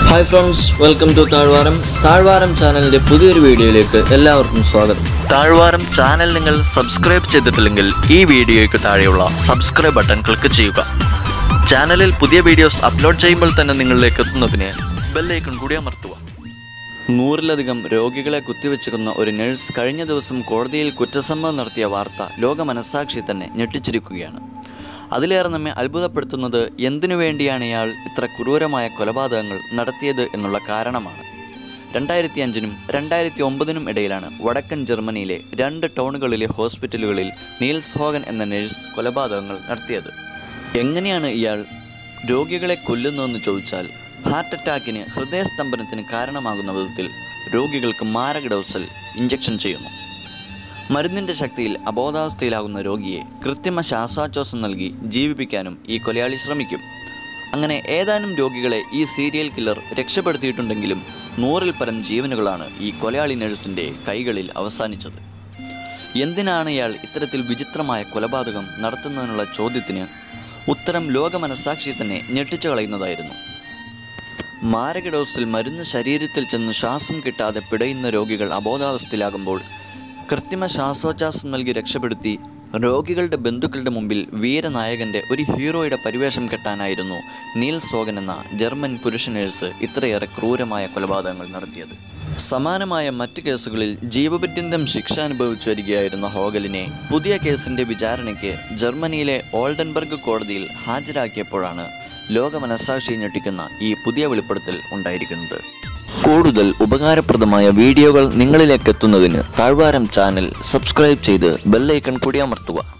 hi friends welcome to Thazhvaram Thazhvaram ചാനലിന്റെ പുതിയൊരു വീഡിയോയിലേക്ക് എല്ലാവർക്കും സ്വാഗതം താഴ്വാരം ചാനൽ നിങ്ങൾ സബ്സ്ക്രൈബ് ചെയ്തിട്ടില്ലെങ്കിൽ ഈ വീഡിയോയ്ക്ക് താഴെയുള്ള സബ്സ്ക്രൈബ് ബട്ടൺ ക്ലിക്ക് ചെയ്യുക ചാനലിൽ പുതിയ വീഡിയോസ് അപ്ലോഡ് ചെയ്യുമ്പോൾ തന്നെ നിങ്ങളിലേക്ക് എത്തുന്നതിന് ബെല്ലൈക്കൺ കൂടി അമർത്തുക നൂറിലധികം രോഗികളെ കുത്തിവെച്ചുകൊന്ന ഒരു നഴ്സ് കഴിഞ്ഞ ദിവസം കോടതിയിൽ കുറ്റസമ്മതം നടത്തിയ വാർത്ത ലോക മനസാക്ഷി തന്നെ ഞെട്ടിച്ചിരിക്കുകയാണ് അതിലേറെ നമ്മെ അത്ഭുതപ്പെടുത്തുന്നത് എന്തിനു വേണ്ടിയാണ് ഇയാൾ ഇത്ര ക്രൂരമായ കൊലപാതകങ്ങൾ നടത്തിയത് എന്നുള്ള കാരണമാണ് രണ്ടായിരത്തി അഞ്ചിനും രണ്ടായിരത്തി ഒമ്പതിനും ഇടയിലാണ് വടക്കൻ ജർമ്മനിയിലെ രണ്ട് ടൗണുകളിലെ ഹോസ്പിറ്റലുകളിൽ നീൽസ് ഹോഗൻ എന്ന നഴ്സ് കൊലപാതകങ്ങൾ നടത്തിയത് എങ്ങനെയാണ് ഇയാൾ രോഗികളെ കൊല്ലുന്നതെന്ന് ചോദിച്ചാൽ ഹാർട്ട് അറ്റാക്കിന് ഹൃദയസ്തംഭനത്തിന് കാരണമാകുന്ന വിധത്തിൽ രോഗികൾക്ക് മാരക ഡോസിൽ ഇഞ്ചക്ഷൻ ചെയ്യുന്നു മരുന്നിന്റെ ശക്തിയിൽ അബോധാവസ്ഥയിലാകുന്ന രോഗിയെ കൃത്രിമ ശ്വാസോച്ഛ്വാസം നൽകി ജീവിപ്പിക്കാനും ഈ കൊലയാളി ശ്രമിക്കും അങ്ങനെ ഏതാനും രോഗികളെ ഈ സീരിയൽ കില്ലർ രക്ഷപ്പെടുത്തിയിട്ടുണ്ടെങ്കിലും നൂറിൽ പരം ജീവനുകളാണ് ഈ കൊലയാളി നഴ്സിന്റെ കൈകളിൽ അവസാനിച്ചത് എന്തിനാണ് ഇയാൾ ഇത്തരത്തിൽ വിചിത്രമായ കൊലപാതകം നടത്തുന്നതിനുള്ള ചോദ്യത്തിന് ഉത്തരം ലോക മനസാക്ഷി തന്നെ ഞെട്ടിച്ചു കളയുന്നതായിരുന്നു മാരക ഡോസിൽ മരുന്ന് ശരീരത്തിൽ ചെന്ന് ശ്വാസം കിട്ടാതെ പിടയുന്ന രോഗികൾ അബോധാവസ്ഥയിലാകുമ്പോൾ കൃത്രിമ ശ്വാസോച്ഛ്വാസം നൽകി രക്ഷപ്പെടുത്തി രോഗികളുടെ ബന്ധുക്കളുടെ മുമ്പിൽ വീരനായകന്റെ ഒരു ഹീറോയുടെ പരിവേഷം കെട്ടാനായിരുന്നു നീൽ സോഗൻ എന്ന ജർമ്മൻ പുരുഷ നേഴ്സ് ഇത്രയേറെ ക്രൂരമായ കൊലപാതകങ്ങൾ നടത്തിയത് സമാനമായ മറ്റ് കേസുകളിൽ ജീവപര്യന്തം ശിക്ഷ അനുഭവിച്ചു വരികയായിരുന്ന ഹോഗലിനെ പുതിയ കേസിന്റെ വിചാരണയ്ക്ക് ജർമ്മനിയിലെ ഓൾഡൻബർഗ് കോടതിയിൽ ഹാജരാക്കിയപ്പോഴാണ് ലോക മനസാക്ഷി ഞെട്ടിക്കുന്ന ഈ പുതിയ വെളിപ്പെടുത്തൽ ഉണ്ടായിരിക്കുന്നത് കൂടുതൽ ഉപകാരപ്രദമായ വീഡിയോകൾ നിങ്ങളിലേക്ക് എത്തുന്നതിന് താഴ്വാരം ചാനൽ സബ്സ്ക്രൈബ് ചെയ്ത് ബെല്ലൈക്കൺ കൂടി അമർത്തുക